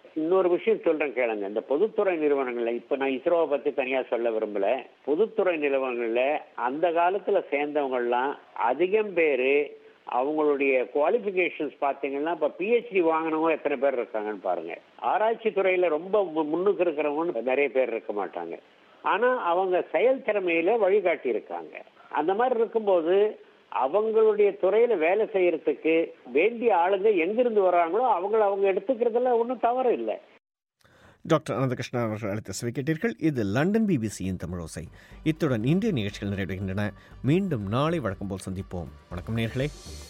இன்னொரு விஷயம் சொல்றேன் கேளுங்க இந்த பொதுத்துறை நிறுவனங்கள்ல இப்ப நான் இஸ்ரோவை பத்தி தனியா சொல்ல விரும்பல பொதுத்துறை நிறுவனங்கள்ல அந்த காலத்துல சேர்ந்தவங்க எல்லாம் அதிகம் பேரு அவங்களுடைய குவாலிஃபிகேஷன்ஸ் பாத்தீங்கன்னா இப்ப பிஹெச்டி வாங்கினவங்க எத்தனை பேர் இருக்காங்கன்னு பாருங்க ஆராய்ச்சி துறையில ரொம்ப மு- முன்னுக்கு இருக்கிறவங்க நிறைய பேர் இருக்க மாட்டாங்க ஆனா அவங்க செயல் திறமையில வழிகாட்டி இருக்காங்க அந்த மாதிரி இருக்கும்போது அவங்களுடைய துறையில வேலை செய்யறதுக்கு வேண்டிய ஆளுங்க எங்கிருந்து வர்றாங்களோ அவங்கள அவங்க எடுத்துக்கிறதுல ஒன்றும் தவறு இல்லை டாக்டர் அனந்தகிருஷ்ணன் அவர்கள் அளித்த செவி கேட்டீர்கள் இது லண்டன் பிபிசியின் தமிழோசை இத்துடன் இந்திய நிகழ்ச்சிகள் நிறைவடைகின்றன மீண்டும் நாளை வழக்கம் போல் சந்திப்போம் வணக்கம் நேர்களே